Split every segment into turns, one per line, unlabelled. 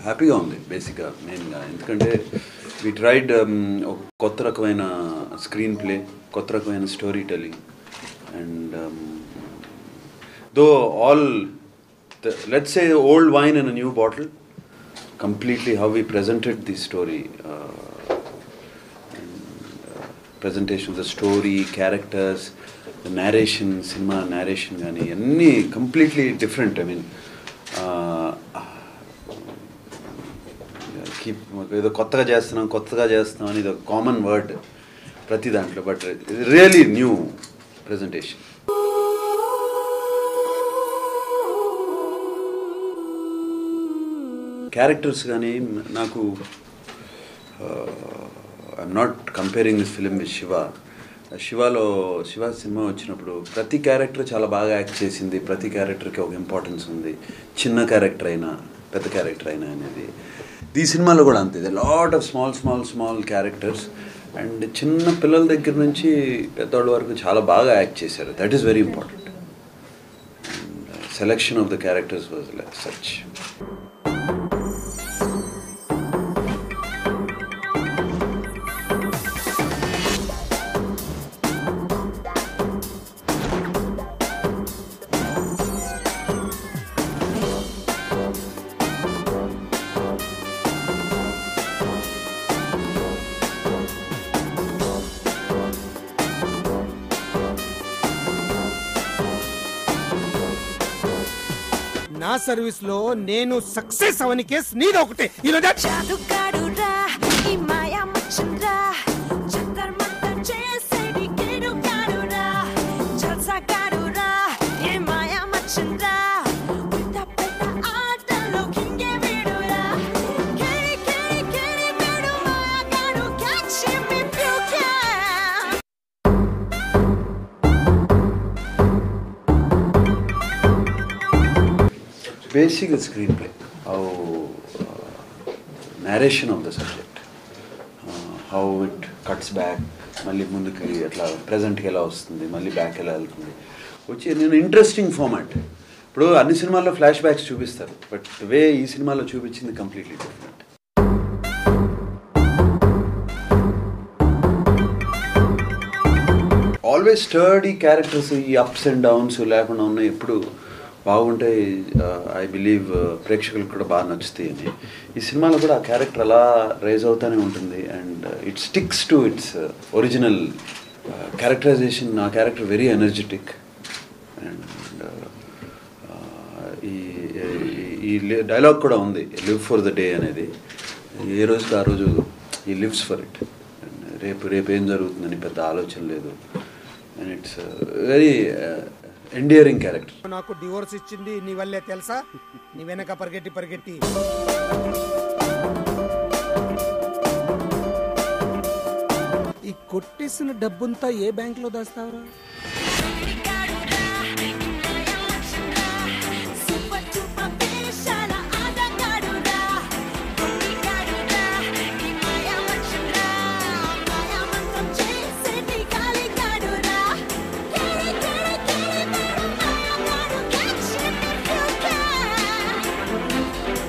హ్యాపీగా ఉంది బేసిక్గా మెయిన్గా ఎందుకంటే వి ట్రైడ్ ఒక కొత్త రకమైన స్క్రీన్ ప్లే కొత్త రకమైన story telling and though all let's say old wine in a new bottle completely how we presented the story presentation the story characters narration cinema narration కానీ అన్నీ completely different I mean keep ఏదో కొత్తగా చేస్తున్నాం కొత్తగా చేస్తున్నాం అని ఇది ఒక కామన్ వర్డ్ ప్రతి దాంట్లో but really new presentation characters కానీ నాకు I'm not comparing this film with Shiva శివాలో శివ సినిమా వచ్చినప్పుడు ప్రతి క్యారెక్టర్ చాలా బాగా యాక్ట్ చేసింది ప్రతి క్యారెక్టర్కి ఒక ఇంపార్టెన్స్ ఉంది చిన్న క్యారెక్టర్ అయినా పెద్ద క్యారెక్టర్ అయినా అనేది ఈ సినిమాలో కూడా అంతే lot of small small small characters and చిన్న పిల్లల దగ్గర నుంచి పెద్దవాళ్ళ వరకు చాలా బాగా యాక్ట్ చేశారు that is very important and selection of the characters was such
నా సర్వీస్ లో నేను సక్సెస్ అవని కేసు నీది ఒకటే ఈరోజు
జాదుగాడురా ఈ మాయా మచ్చంరా చక్కర్ మంతర్ చేసేది కిడుగాడురా జల్సాగాడురా ఈ మాయా మచ్చంరా పెద్ద పెద్ద ఆటలో కింగే వీడురా కిడి కిడి కిడి వీడు మాయగాడు catch him if you can
basic screenplay, how uh, narration of the subject, uh, how it cuts back, మళ్ళీ ముందుకి అట్లా ప్రజెంట్కి ఎలా వస్తుంది మళ్ళీ బ్యాక్ ఎలా వెళ్తుంది వచ్చి నేను ఇంట్రెస్టింగ్ ఫార్మాట్ ఇప్పుడు అన్ని సినిమాల్లో ఫ్లాష్ బ్యాక్స్ చూపిస్తారు బట్ వే ఈ సినిమాలో చూపించింది completely different always sturdy characters ఈ అప్స్ అండ్ డౌన్స్ లేకుండా ఉన్నాయి ఎప్పుడు బాగుంటాయి ఐ బిలీవ్ ప్రేక్షకులకు కూడా బాగా నచ్చుతాయి అని ఈ సినిమాలో కూడా ఆ క్యారెక్టర్ అలా రైజ్ అవుతూనే ఉంటుంది and it sticks to its original characterization ఆ క్యారెక్టర్ వెరీ ఎనర్జెటిక్ అండ్ ఈ ఈ డైలాగ్ కూడా ఉంది లివ్ ఫర్ ద డే అనేది ఏ రోజుకి ఆ రోజు ఈ లివ్స్ ఫర్ ఇట్ రేపు రేపు ఏం జరుగుతుందని పెద్ద ఆలోచన లేదు and it's very endearing character
నాకు డివోర్స్ ఇచ్చింది నీ వల్లే తెలుసా నీ వెనక పరిగెట్టి పరిగెట్టి ఈ కొట్టేసిన డబ్బుంతా ఏ బ్యాంక్ లో దాస్తావరా
సూపర్ సూపర్ విశాల ఆటగాడురా కొట్టిగాడురా ఈ మాయా మచ్చంరా మాయా మంత్రం చేసేది గాలిగాడురా కిడి కిడి కిడి వీడు మాయగాడు catch him if you can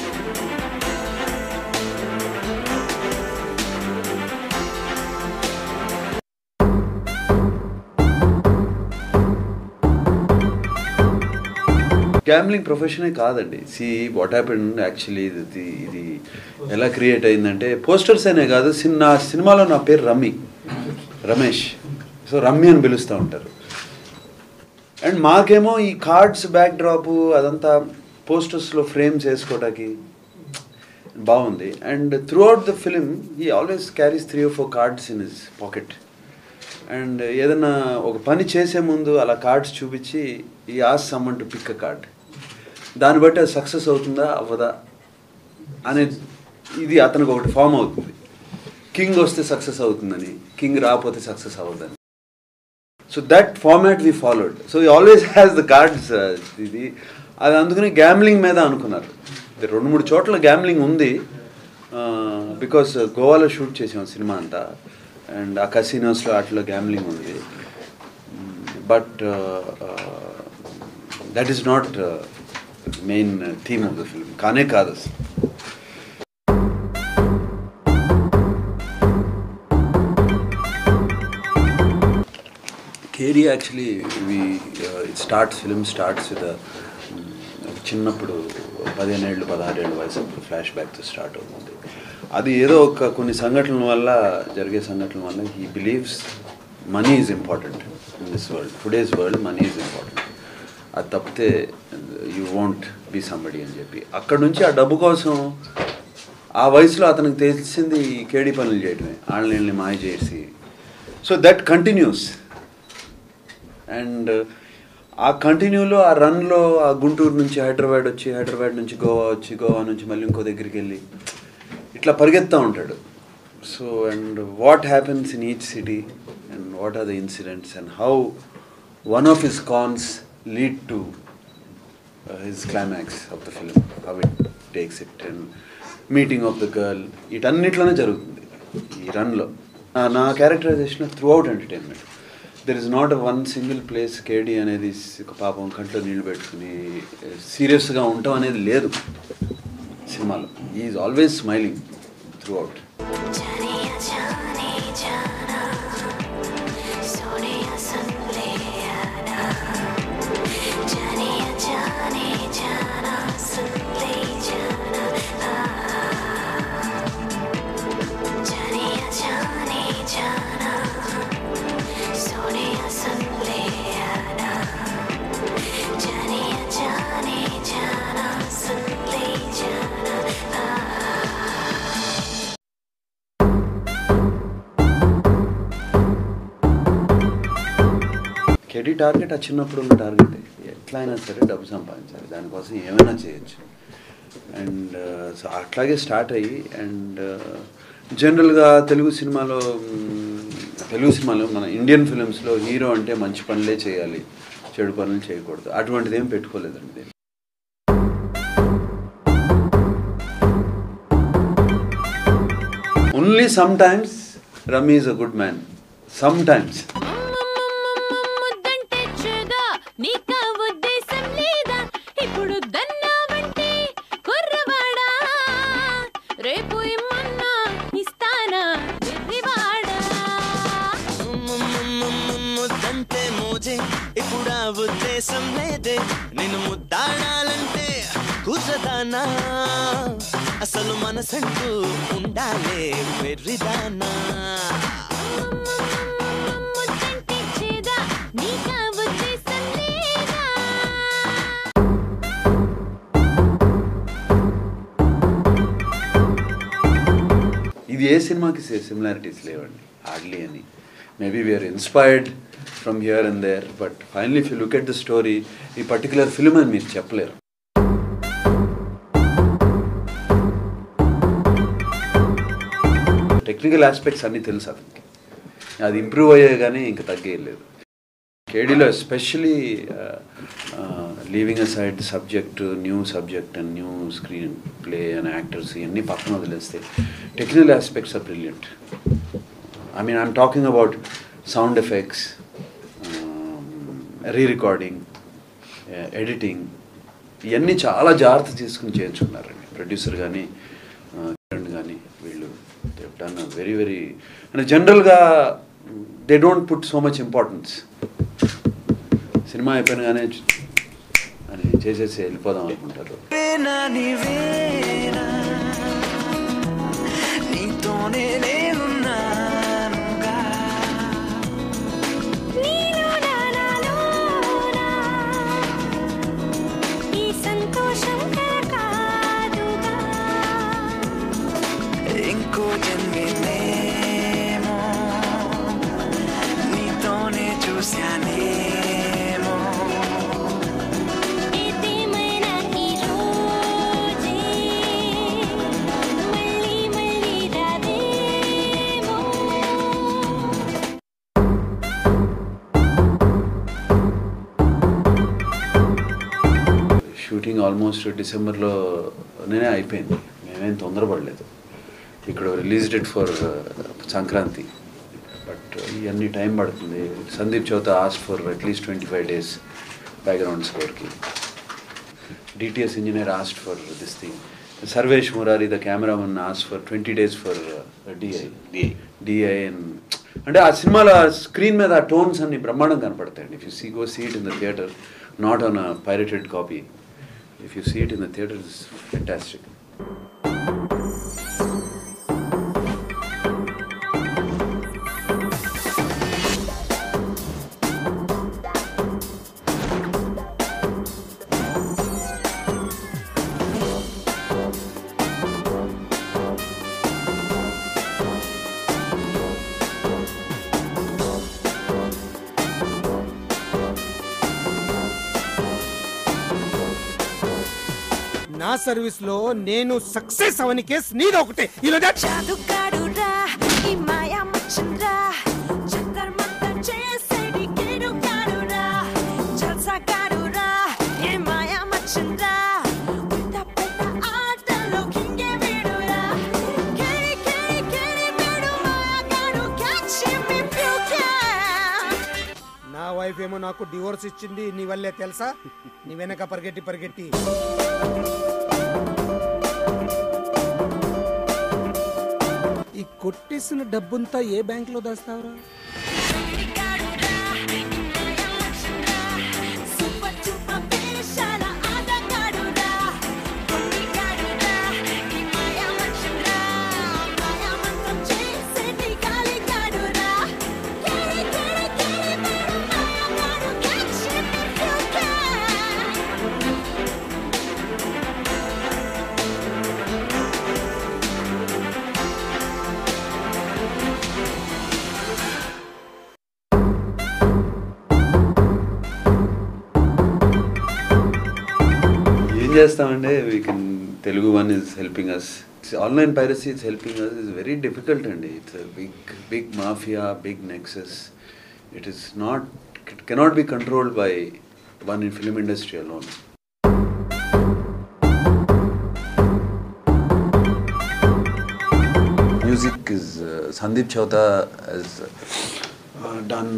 gambling ప్రొఫెషనే కాదండి సి వాట్ హ్యాపెన్ యాక్చువల్లీ ఇది ఇది ఎలా క్రియేట్ అయిందంటే పోస్టర్స్ అనే కాదు సిన్- నా సినిమాలో నా పేరు రమ్మి రమేష్ సో రమ్మి అని పిలుస్తూ ఉంటారు అండ్ మాకేమో ఈ కార్డ్స్ బ్యాక్ డ్రాప్ అదంతా పోస్టర్స్లో ఫ్రేమ్స్ వేసుకోవడానికి బాగుంది and throughout the film ఈ always carries three four cards in his pocket and ఏదైనా ఒక పని చేసే ముందు అలా కార్డ్స్ చూపించి ఈ ఆస్ someone to pick a card దాన్ని బట్టి అది సక్సెస్ అవుతుందా అవ్వదా అనే ఇది అతనికి ఒకటి ఫామ్ అవుతుంది కింగ్ వస్తే సక్సెస్ అవుతుందని కింగ్ రాకపోతే సక్సెస్ అవ్వదని so that format we followed so ఈ ఆల్వేస్ హ్యాస్ ద కార్డ్స్ ఇది అది అందుకని గ్యామ్లింగ్ మీద అనుకున్నారు ఇది రెండు మూడు చోట్ల గ్యామ్లింగ్ ఉంది బికాస్ గోవాలో షూట్ చేసాం సినిమా అంతా అండ్ ఆ కసినోస్లో అట్లా గ్యామ్లింగ్ ఉంది but that is not main theme of the film కానే కాదు అసలు కేరీ actually we it starts film starts with చిన్నప్పుడు పదిహేను ఏళ్ళు పదహారేళ్ళు వయసు అప్పుడు ఫ్లాష్ బ్యాక్తో స్టార్ట్ అవుతుంది అది ఏదో ఒక కొన్ని సంఘటనల వల్ల జరిగే సంఘటనల వల్ల he believes money is important in this world today's world money is important అది తప్పితే యూ వాంట్ బీ సంబడి అని చెప్పి అక్కడ నుంచి ఆ డబ్బు కోసం ఆ వయసులో అతనికి తెలిసింది ఈ కేడీ పనులు చేయడమే వాళ్ళని మాయ చేసి సో దట్ కంటిన్యూస్ అండ్ ఆ కంటిన్యూలో ఆ రన్లో ఆ గుంటూరు నుంచి హైదరాబాద్ వచ్చి హైదరాబాద్ నుంచి గోవా వచ్చి గోవా నుంచి మళ్ళీ ఇంకో దగ్గరికి వెళ్ళి ఇట్లా పరిగెత్తా ఉంటాడు so and what happens in each city and what are the incidents and how one of his cons lead to his climax of the film how it takes it and meeting of the girl వీటన్నిట్లోనే జరుగుతుంది ఈ రన్లో నా characterization throughout entertainment there is not one single place Kedi అనేది ఒక పాపం కంట్లో నీళ్లు పెట్టుకుని సీరియస్గా ఉండటం అనేది లేదు సినిమాలో is always smiling throughout
जानिया जाने जाना सोनिया सुन ले आना जानिया जाने जाना सुन ले जाना जानिया जाने जाना सोनिया सुन ले आना जानिया जाने जाना सुन ले जाना
కేడీ టార్గెట్ ఆ చిన్నప్పుడు ఉన్న టార్గెట్ ఎట్లా అయినా సరే డబ్బు సంపాదించాలి దానికోసం ఏమైనా చేయొచ్చు అండ్ సో అట్లాగే స్టార్ట్ అయ్యి అండ్ జనరల్గా తెలుగు సినిమాలో మ్, తెలుగు సినిమాలో మన ఇండియన్ ఫిలిమ్స్లో హీరో అంటే మంచి పనులే చేయాలి చెడు పనులు చేయకూడదు అటువంటిది ఏం పెట్టుకోలేదండి దీన్ని only sometimes Rummy is a good man sometimes
ముద్దంటే చెదా నీకా ఉద్దేశం లేదా ఇప్పుడు దన్నావంటే కుర్రవాడా రేపు ఇమ్మన్నా ఇస్తానా వెర్రివాడా
ముద్దంటే మోజే ఇప్పుడు ఆ ఉద్దేశం లేదే నేను ముద్దాడాలంటే కుర్రదానా అసలు మనసంటూ ఉండాలే వెర్రిదానా
ముద్దంటే చెదా నీకా ఉద్దేశం లేదా
ఇది ఏ సినిమాకి సిమిలారిటీస్ లేవండి హార్డ్లీ అని maybe we are inspired from here and there but finally if you look at the story ఈ పర్టికులర్ ఫిల్మ్ అని మీరు చెప్పలేరు టెక్నికల్ ఆస్పెక్ట్స్ అన్నీ తెలుసు అతనికి అది ఇంప్రూవ్ అయ్యే కానీ ఇంకా తగ్గేయలేదు కేడీలో especially leaving aside subject new subject and new screen play and actors ఇవన్నీ పక్కన వదిలేస్తే technical aspects are brilliant I mean I'm talking about sound effects rerecording editing ఇవన్నీ చాలా జాగ్రత్త తీసుకుని చేర్చుకున్నారండి ప్రొడ్యూసర్ కానీ కానీ వీళ్ళు డన్ వెరీ వెరీ అంటే జనరల్గా they don't put so much importance cinema అయిపోయినగానే అని చేసేసి వెళ్ళిపోదాం అనుకుంటారు
వేనా నీవేనా నీతోనే నేనున్నానుగా
నీలో నానాలోనా ఈ సంతోషం కాదుగా
ఇంకో జన్మేమో నీతోనే చూశానేమో
ఏదేమైనా ఈ రోజే మళ్ళీ మళ్ళీ రాదేమో
షూటింగ్ ఆల్మోస్ట్ డిసెంబర్లో నేనే అయిపోయింది మేమేం తొందరపడలేదు ఇక్కడ release date for Sankranti but ఇవన్నీ టైం పడుతుంది Sandeep Chowta asked for at least twenty five days background స్కోర్కి DTS engineer asked for this thing Sarvesh Murari the cameraman ఆస్ for twenty days for DI
DI.
DI and అంటే ఆ సినిమాలో స్క్రీన్ మీద ఆ టోన్స్ అన్ని బ్రహ్మాండం కనపడతాయండి if you see go see it in the theatre not on a pirated copy if you see it in the theatre is fantastic
నా service లో నేను సక్సెస్ అవని కేసు నీది ఒకటే ఇలా
జాదుగాడురా ఈ మాయా మచ్చంరా చక్కర్ మంతర్ చేసేది కిడుగాడురా జల్సాగాడురా ఏ మాయా మచ్చంరా ఉల్ట పెద్ద ఆటలో కింగే వీడురా కిడి కిడి కిడి వీడు మాయాగాడు catch him if you can
నా వైఫ్ ఏమో నాకు డివోర్స్ ఇచ్చింది నీ వల్లే తెలుసా నీ వెనక పరిగెట్టి పరిగెట్టి ఈ కొట్టేసిన డబ్బుంతా ఏ బ్యాంక్ లో దాస్తావురా
సూపర్ సూపర్ పేషాల ఆటగాడురా కొట్టిగాడురా ఈ మాయా మచ్చంరా మాయా మంత్రం చేసేది గాలిగాడురా కిడి కిడి కిడి వీడు మాయాగాడు catch him if you can
ఏం చేస్తామంటే we can Telugu one is helping us online piracy it's helping us is very difficult అండి it's big big mafia big nexus it is not it cannot be controlled by one in film industry alone music is uh, Sandeep Chauta has uh, done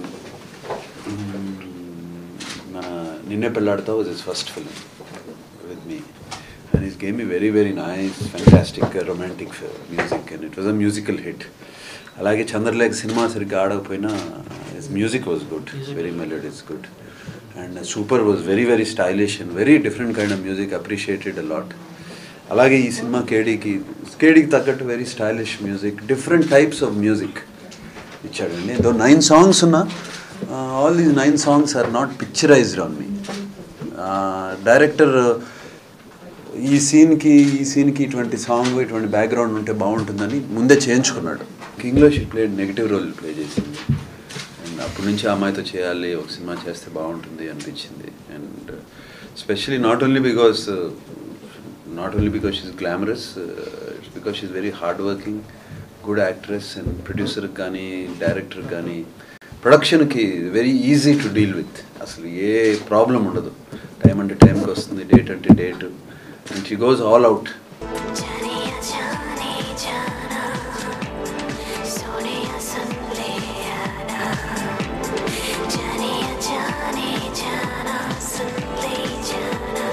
మన Ninne Pelladutha was his first film with me and is game me very very nice fantastic romantic music and it was a musical hit అలాగే Chandralekha cinema సరిగ్గా ఆడకపోయినా his music was good very melody is good and super was very very stylish and very different kind of music appreciated a lot అలాగే ఈ cinema కేడీకి కేడీకి తగ్గట్టు very stylish music different types of music ఇచ్చాడండి though nine songs ఉన్నా all these nine songs are not picturized on me director ఈ సీన్కి ఈ సీన్కి ఇటువంటి సాంగ్ ఇటువంటి బ్యాక్గ్రౌండ్ ఉంటే బాగుంటుందని ముందే చేయించుకున్నాడు కింగ్లో she play negative role play చేసింది అండ్ అప్పటి నుంచి ఆ అమ్మాయితో చేయాలి ఒక సినిమా చేస్తే బాగుంటుంది అనిపించింది and specially not only because not only because she's glamorous it's because she's very hard working good actress and ప్రొడ్యూసర్కి కానీ డైరెక్టర్కి కానీ ప్రొడక్షన్కి very easy to deal with అసలు ఏ ప్రాబ్లం ఉండదు టైం అంటే టైంకి వస్తుంది డేట్ అంటే date and she goes all out
जानिया जाने जाना सोनिया सुन ले आना जानिया जाने जाना सुन ले जाना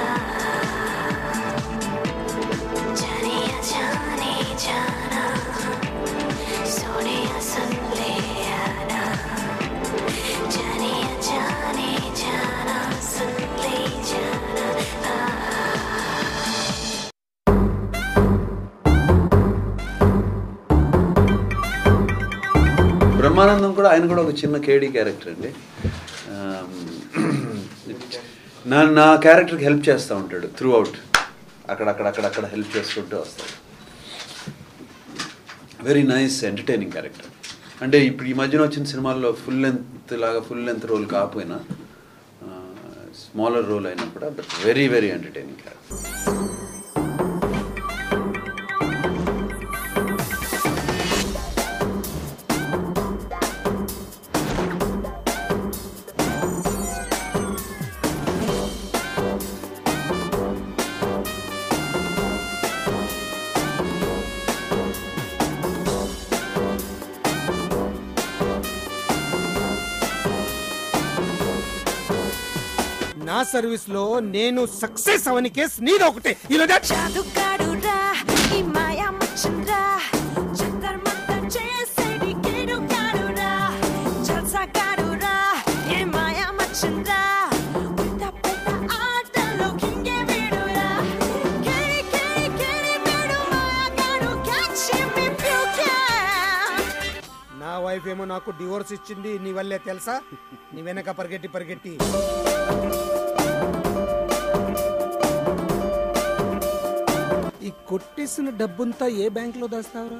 जानिया जाने जाना सोनिया सुन ले आना जानिया जाने जाना सुन ले जाना
బ్రహ్మానందం కూడా ఆయన కూడా ఒక చిన్న కేడీ క్యారెక్టర్ అండి ఆమ్, నా నా క్యారెక్టర్కి హెల్ప్ చేస్తూ ఉంటాడు త్రూ అవుట్ అక్కడక్కడ అక్కడక్కడ హెల్ప్ చేసుకుంటూ వస్తాడు వెరీ నైస్ ఎంటర్టైనింగ్ క్యారెక్టర్ అంటే ఇప్పుడు ఈ మధ్యన వచ్చిన సినిమాల్లో ఫుల్ లెంత్ లాగా ఫుల్ లెంత్ రోల్ కాకపోయినా స్మాలర్ రోల్ అయినా కూడా but very very entertaining character
నా సర్వీస్ లో నేను సక్సెస్ అవని కేసు నీది ఒకటే ఈరోజు
జాదుగాడురా ఈ మాయా మచ్చంరా చందర్మంతా చేసేది కిడుగాడురా జల్సాగాడురా ఈ మాయా మచ్చంరా ఉత్త పెద్ద ఆటలో కింగే వీడురా కిడి కిడి కిడి వీడు మాయగాడు catch him if you can
నా వైఫ్ ఏమో నాకు డివోర్స్ ఇచ్చింది నీ వల్లే తెలుసా నీ వెనక పరిగెట్టి పరిగెట్టి ఈ కొట్టేసిన డబ్బుంతా ఏ బ్యాంక్ లో దాస్తావురా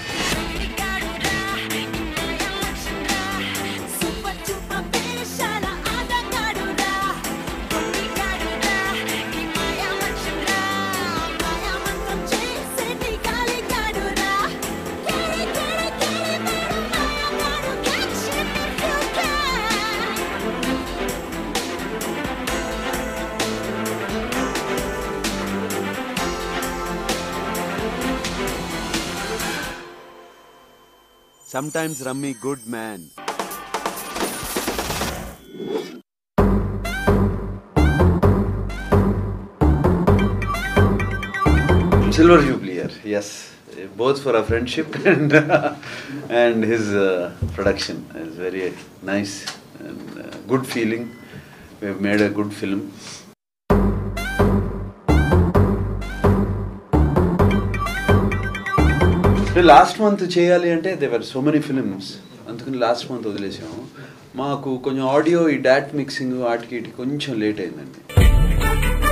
సూపర్ సూపర్ పేషాల ఆటగాడురా కొట్టిగాడురా ఈ మాయా మచ్చంరా మాయా మంత్రం చేసేటి గాలిగాడురా కేడి కేడి కేడి మేడు మాయగాడు catch him if you can
Sometimes Rummy, good man. Silver Jubilee year, yes. Both for our friendship and and his uh, production is very nice and uh, good feeling. We have made a good film. Last month చేయాలి అంటే దేవర్ so many films అందుకని last month వదిలేసాము మాకు కొంచెం audio ఈ dot mixing వాటికి వీటికి కొంచెం లేట్ అయిందండి